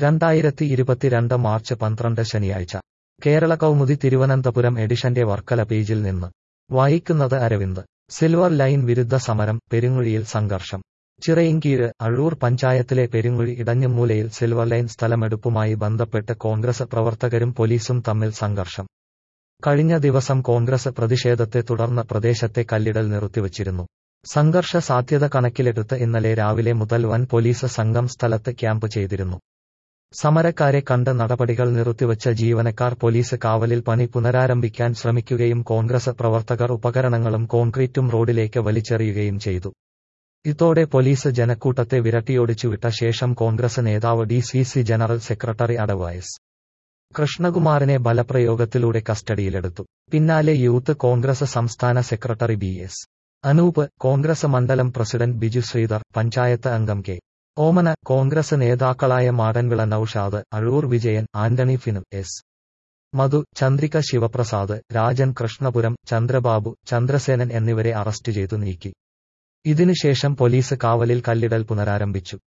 രണ്ടായിരത്തി ഇരുപത്തിരണ്ട് മാർച്ച് പന്ത്രണ്ട് ശനിയാഴ്ച കേരള കൗമുദി തിരുവനന്തപുരം എഡിഷന്റെ വർക്കല പേജിൽ നിന്ന് വായിക്കുന്നത് അരവിന്ദ് സിൽവർ ലൈൻ വിരുദ്ധ സമരം പെരുങ്ങുഴിയിൽ സംഘർഷം ചിറയിൻകീഴ് അഴൂർ പഞ്ചായത്തിലെ പെരുങ്ങുഴി ഇടഞ്ഞുമൂലയിൽ സിൽവർ ലൈൻ സ്ഥലമെടുപ്പുമായി ബന്ധപ്പെട്ട് കോൺഗ്രസ് പ്രവർത്തകരും പോലീസും തമ്മിൽ സംഘർഷം കഴിഞ്ഞ ദിവസം കോൺഗ്രസ് പ്രതിഷേധത്തെ തുടർന്ന് പ്രദേശത്തെ കല്ലിടൽ നിർത്തിവച്ചിരുന്നു സംഘർഷ സാധ്യത കണക്കിലെടുത്ത് ഇന്നലെ രാവിലെ മുതൽ വൻ പോലീസ് സംഘം സ്ഥലത്ത് ക്യാമ്പ് ചെയ്തിരുന്നു സമരക്കാരെ കണ്ട് നടപടികൾ നിർത്തിവച്ച ജീവനക്കാർ പോലീസ് കാവലിൽ പണി പുനരാരംഭിക്കാൻ ശ്രമിക്കുകയും കോൺഗ്രസ് പ്രവർത്തകർ ഉപകരണങ്ങളും കോൺക്രീറ്റും റോഡിലേക്ക് വലിച്ചെറിയുകയും ചെയ്തു ഇതോടെ പോലീസ് ജനക്കൂട്ടത്തെ വിരട്ടിയോടിച്ചുവിട്ട ശേഷം കോൺഗ്രസ് നേതാവ് D C C general secretary അഡവൈസ് കൃഷ്ണകുമാറിനെ ബലപ്രയോഗത്തിലൂടെ കസ്റ്റഡിയിലെടുത്തു പിന്നാലെ യൂത്ത് കോൺഗ്രസ് സംസ്ഥാന secretary B S Anoop Congress മണ്ഡലം പ്രസിഡന്റ് ബിജു ശ്രീധർ പഞ്ചായത്ത് അംഗം കെ ഓമന കോൺഗ്രസ് നേതാക്കളായ മാടൻവിള നൌഷാദ് അഴൂർ വിജയൻ ആന്റണി ഫിനു എസ് മധു ചന്ദ്രിക ശിവപ്രസാദ് രാജൻ കൃഷ്ണപുരം ചന്ദ്രബാബു ചന്ദ്രസേനൻ എന്നിവരെ അറസ്റ്റ് ചെയ്തു നീക്കി ഇതിനുശേഷം പോലീസ് കാവലിൽ കല്ലിടൽ പുനരാരംഭിച്ചു